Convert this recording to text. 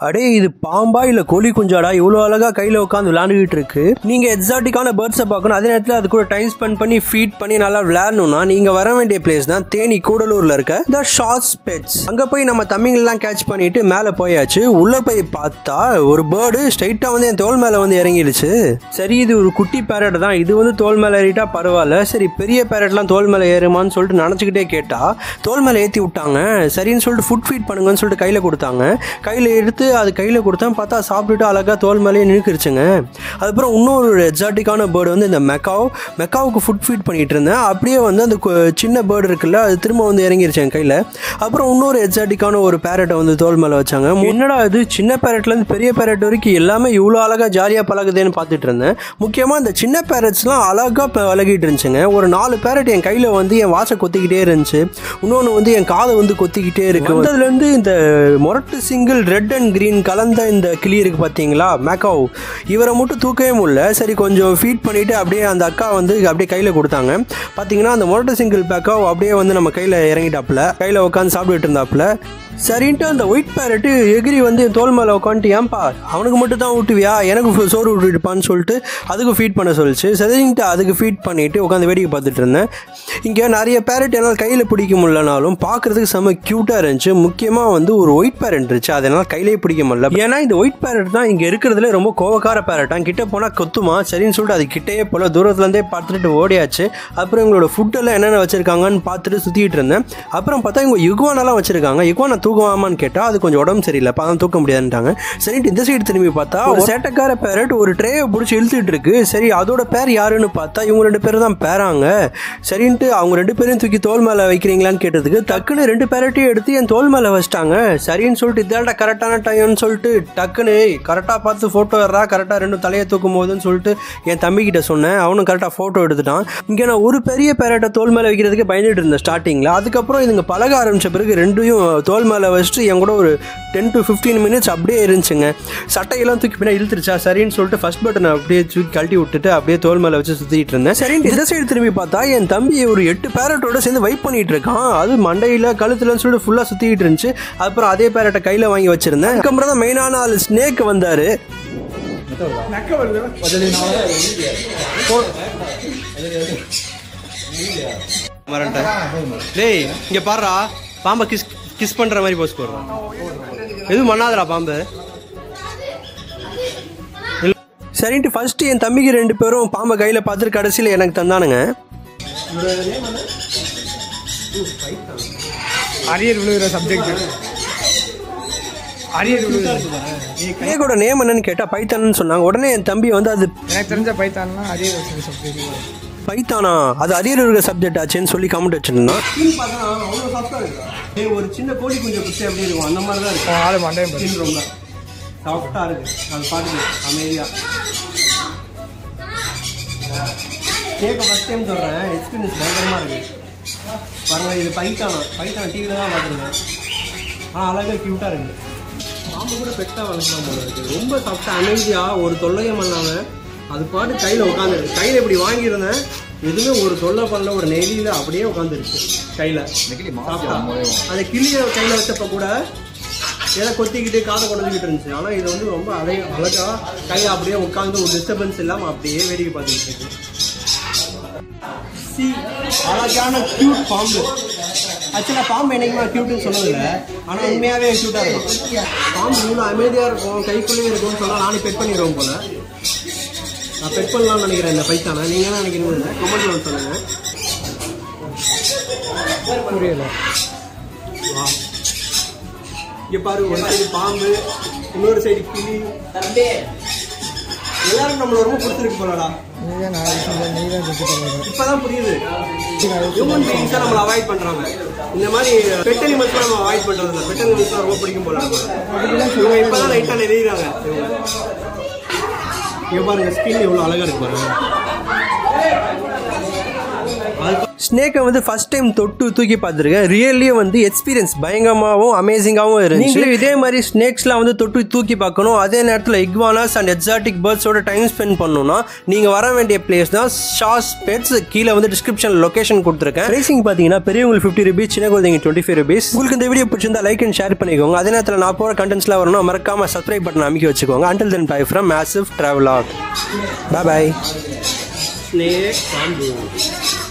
அடே இது பாம்பா இல்ல கோழி குஞ்சாடா இவ்வளோ அழகா கையில உட்காந்து விளையாண்டுகிட்டு இருக்கு நீங்க எக்ஸாட்டிக்கான பேர்ட்ஸை பார்க்கணும் அதே நேரத்தில் அது கூட டைம் ஸ்பெண்ட் பண்ணி ஃபீட் பண்ணி நல்லா விளையாடணும்னா நீங்க வர வேண்டிய பிளேஸ் தான் தேனி கூடலூர்ல இருக்க த ஷார்ட்ஸ் பெட்ஸ் அங்க போய் நம்ம தம்பிங்கெல்லாம் கேட்ச் பண்ணிட்டு மேலே போயாச்சு உள்ள போய் பார்த்தா ஒரு பேர்டு ஸ்ட்ரைட்டா வந்து என் தோல் மேல வந்து இறங்கிடுச்சு சரி இது ஒரு குட்டி பேரட் தான் இது வந்து தோல் மேல ஏறிட்டா பரவாயில்ல சரி பெரிய பேரட்லாம் தோல் மேல ஏறுமான்னு சொல்லிட்டு நினச்சிக்கிட்டே கேட்டா தோல் மேல ஏற்றி விட்டாங்க சரின்னு சொல்லிட்டு ஃபுட் ஃபீட் பண்ணுங்கன்னு சொல்லிட்டு கையில் கொடுத்தாங்க கையில் எடுத்து அது கையில் கொடுத்தா பார்த்தா சாப்பிட்டுட்டு அழகாக தோல் மேலேயே நிற்கிருச்சுங்க அதுக்கப்புறம் இன்னொரு எக்ஸாட்டிக்கான பேர்டு வந்து இந்த மெக்காவ் மெக்காவுக்கு ஃபுட் ஃபீட் பண்ணிட்டு இருந்தேன் அப்படியே வந்து அந்த கு- சின்ன பேர்டு இருக்குல்ல அது திரும்ப வந்து இறங்கிருச்சு என் கையில் அப்புறம் இன்னொரு எக்ஸாட்டிக்கான ஒரு பேரட்டை வந்து தோல் மேலே வச்சாங்க என்னடா இது சின்ன பேரட்லேருந்து பெரிய பேரட் வரைக்கும் எல்லாமே இவ்வளோ அழகாக ஜாலியாக பழகுதேன்னு பார்த்துட்டு இருந்தேன் முக்கியமாக இந்த சின்ன பேரட்ஸ்லாம் அழகாக பழகிட்டு இருந்துச்சுங்க ஒரு நாலு பேரட் என் கையில் வந்து என் வாசை கொத்திக்கிட்டே இருந்துச்சு இன்னொன்று வந்து என் காதை வந்து கொத்திக்கிட்டே இருக்கு அதுலேருந்து இந்த மொரட்டு சிங்கிள் ரெட் அண்ட் green கலந்த இந்த கிளி இருக்கு பார்த்தீங்களா மேக்காவ் இவரை மட்டும் தூக்கவே முடியல சரி கொஞ்சம் ஃபீட் பண்ணிட்டு அப்படியே அந்த அக்கா வந்து அப்படியே கையில் கொடுத்தாங்க பார்த்தீங்கன்னா அந்த மொரட்டு சிங்கிள் பேக்காவ் அப்படியே வந்து நம்ம கையில் இறங்கிட்டாப்புல கையில் உட்காந்து சாப்பிட்டுட்டு இருந்தாப்புல சரின்ட்டு அந்த ஒயிட் பேரட்டு எகிரி வந்து என் தோல் மேலே உட்காந்துட்டு ஏன்பா அவனுக்கு மட்டும் தான் ஊட்டுவியா எனக்கு ஃபு- சோறு விட்டுட்டுப்பான்னு சொல்லிட்டு அதுக்கு ஃபீட் பண்ண சொல்லிச்சு சரின்ட்டு அதுக்கு ஃபீட் பண்ணிட்டு உட்காந்து வேடிக்கை பார்த்துட்டு இருந்தேன் இங்கே நிறைய பேரட் என்னால் கையில் பிடிக்க முடியலனாலும் பார்க்குறதுக்கு செம்ம க்யூட்டாக இருந்துச்சு முக்கியமாக வந்து ஒரு ஒயிட் பேரட் இருந்துச்சு அதை என்னால் கையிலே பிடிக்க முடியல ஏன்னா இந்த ஒயிட் பேரட் தான் இங்கே இருக்கிறதுல ரொம்ப கோவக்கார பேரட்டான் கிட்ட போனால் கொத்துமா சரின்னு சொல்லிட்டு அது கிட்டேயே போல தூரத்துலேருந்தே பார்த்துட்டு ஓடியாச்சு அப்புறம் இவங்களோட ஃபுட்டெல்லாம் என்னென்ன வச்சிருக்காங்கன்னு பார்த்துட்டு சுற்றிட்டு இருந்தேன் அப்புறம் பார்த்தா இவங்க யுகுவானெல்லாம் வச்சிருக்காங்க யுகுவானை தூக்குவாமான்னு கேட்டால் அது கொஞ்சம் உடம்பு சரியில்லை அப்போ அதான் தூக்க முடியாதுன்ட்டாங்க சரின்ட்டு இந்த சைடு திரும்பி பார்த்தா ஒரு சேட்டக்கார பேரட் ஒரு ட்ரேயை பிடிச்சி இழுத்துட்டு இருக்கு சரி அதோட பேர் யாருன்னு பார்த்தா இவங்க ரெண்டு பேரும் தான் பேராங்க சரின்ட்டு அவங்க ரெண்டு பேரையும் தூக்கி தோல் மேலே வைக்கிறீங்களான்னு கேட்டதுக்கு டக்குன்னு ரெண்டு பேரட்டையும் எடுத்து என் தோல் மேலே வச்சிட்டாங்க சரின்னு சொல்லிட்டு இதாண்டா கரெக்டான டைம்னு சொல்லிட்டு டக்குன்னு கரெக்டாக பார்த்து ஃபோட்டோ எடுறா கரெக்டாக ரெண்டும் தலையை தூக்கும் போதுன்னு சொல்லிட்டு என் தம்பிக்கிட்ட சொன்னேன் அவனும் கரெக்டாக ஃபோட்டோ எடுத்துட்டான் இங்கே நான் ஒரு பெரிய பேரட்டை தோல் மேலே வைக்கிறதுக்கு பயந்துட்டு இருந்தேன் ஸ்டார்டிங்கில் அதுக்கப்புறம் இதுங்க பழக ஆரம்பிச்ச பிறகு ரெண்டையும் தோல் மேலே வச்சுட்டு என் கூட ஒரு டென் டு ஃபிஃப்டீன் மினிட்ஸ் அப்படியே இருந்துச்சுங்க சட்டையெல்லாம் தூக்கி பின்னா இழுத்துருச்சா சரின்னு சொல்லிட்டு ஃபர்ஸ்ட் பட்டனை அப்படியே தூக்கி கழட்டி விட்டுட்டு அப்படியே தோல் மேலே வச்சு சுற்றிட்டு இருந்தேன் சரின்னு இந்த சைடு திரும்பி பார்த்தா என் தம்பி ஒரு எட்டு பேரட்டோட சேர்ந்து வைப் பண்ணிட்டு இருக்கான் அது மண்டையில் கழுத்துலன்னு சொல்லிட்டு ஃபுல்லாக சுற்றிட்டு இருந்துச்சு அப்புறம் அதே பேரட்டை கையில் வாங்கி வச்சிருந்தேன் அதுக்கப்புறம் தான் மெயினான ஆள் ஸ்னேக் வந்தார் மறந்துட்டேன் டேய் இங்க பாருடா பாம்பை கிஸ் கிஸ் பண்ற மாதிரி போஸ் போடுறான் எதுவும் பண்ணாதடா பாம்பு இல்ல. சரின்ட்டு ஃபர்ஸ்ட் என் தம்பிக்கு ரெண்டு பேரும் பாம்பை கையில பார்த்துட்டு கடைசியில் எனக்கு தந்தானுங்க அரியர் விழுகிற சப்ஜெக்ட் அரியர் விழுகிற கேக்கோட நேம் என்னன்னு கேட்டா பைத்தான்னு சொன்னாங்க உடனே என் தம்பி வந்து அது எனக்கு தெரிஞ்ச பைத்தான்லாம் அரியர் வச்சுருக்க சப்ஜெக்ட் பைத்தானா அது அரியர் இருக்கிற சப்ஜெக்ட் ஆச்சுன்னு சொல்லி கமெண்ட் வச்சிருந்தான் ஒரு சின்ன கோழி குஞ்சு குச்சி எப்படி இருக்கும் அந்த மாதிரி தான் இருக்கும் ஆளு மண்டையம் பாரு. ஸ்கின் ரொம்ப சாஃப்டாக இருக்கு அது பாட்டுக்கு அமைதியாக கேட்க ஃபஸ்ட் டைம் சொல்கிறேன் எக்ஸ்பீரியன்ஸ் பயங்கரமாக இருக்கு பாருங்க இது பைத்தானா பைத்தான டிவியில் தான் பார்த்துருக்கேன் ஆனால் அழகாக க்யூட்டாக இருக்கு பாம்பு கூட பெட்டாக வளர்க்கலாம் போல இருக்கு ரொம்ப சாஃப்டாக அமைதியாக ஒரு தொல்லையும் பண்ணாமல் அது பாட்டு கையில் உட்காந்துருக்கு கையில் இப்படி வாங்கியிருந்தேன் எதுவுமே ஒரு தொல்லை பண்ணல ஒரு நெய்லியில் அப்படியே உட்காந்துருச்சு கையில் அந்த கிளியை கையில் வச்சப்ப கூட ஏதோ கொத்திக்கிட்டு காதை கொண்டுக்கிட்டு இருந்துச்சு ஆனால் இது வந்து ரொம்ப அழை அழகா கையை அப்படியே உட்காந்து ஒரு டிஸ்டர்பன்ஸ் இல்லாமல் அப்படியே வேடிக்கை பார்த்துக்கிட்டு இருக்கு சி அழகான கியூட் பாம்பு ஆக்சுவலாக பாம்பு என்னைக்குமா க்யூட்னு சொன்னதில்ல ஆனால் உண்மையாகவே க்யூட்டாக இருக்கும் பாம்பு இவ்வளோ அமைதியாக இருக்கும் கைக்குள்ளேயே இருக்கும்னு சொன்னால் நானும் பெட் பண்ணிடுவோம் போல நான் பெட் பண்ணலாம்னு நினைக்கிறேன் இந்த பைத்தானை நீங்கள் என்ன நினைக்கிறீங்க கமெண்ட்ல வந்து சொல்லுங்கள் புரியல இங்க பாரு ஒரு சைடு பாம்பு இன்னொரு சைடு கிளி எல்லாரும் நம்மள ரொம்ப பிடிச்சிருக்கு போலடா நீ தான் நான் செஞ்ச நீ தான் செஞ்சு பண்ணுறேன் இப்பதான் புரியுது ஹியூமன் பீயிங்ஸா நம்மள அவாய்ட் பண்றாங்க இந்த மாதிரி பெட் அனிமல்ஸ் நம்ம அவாய்ட் பண்றது இல்ல பெட் அனிமல்ஸ் ரொம்ப பிடிக்கும் போல இவங்க இப்பதான் லைட்டா நிறையிறாங்க இவங்க இங்க பாருங்க ஸ்கின் எவ்வளவு அழகா இருக்கு பாருங்க ஸ்னேக்கை வந்து ஃபர்ஸ்ட் டைம் தொட்டு தூக்கி பார்த்துருக்கேன் ரியல்லி வந்து எக்ஸ்பீரியன்ஸ் பயங்கரமாகவும் அமேசிங்காகவும் இருந்துச்சு நீங்களும் இதே மாதிரி ஸ்னேக்ஸ்லாம் வந்து தொட்டு தூக்கி பார்க்கணும் அதே நேரத்தில் இக்வானாஸ் அண்ட் எக்ஸாட்டிக் பேர்ட்ஸோட டைம் ஸ்பெண்ட் பண்ணணும்னா நீங்கள் வர வேண்டிய பிளேஸ் தான் ஷாஸ் பெட்ஸ் கீழே வந்து டிஸ்கிரிப்ஷன் லொகேஷன் கொடுத்துருக்கேன் ரேசிங் பார்த்தீங்கன்னா பெரியவங்களுக்கு ஃபிஃப்டி ருபீஸ் சின்ன குழந்தைங்க டுவெண்ட்டி ஃபைவ் ருபீஸ் உங்களுக்கு இந்த வீடியோ பிடிச்சிருந்தா லைக் அண்ட் ஷேர் பண்ணிக்கோங்க அதே நேரத்தில் நான் போகிற கண்டென்ட்ஸ்லாம் வரணும் மறக்காம சப்ஸ்கிரைப் பட்டன் அமைக்க வச்சுக்கோங்க until then bye from massive travel ad bye bye snake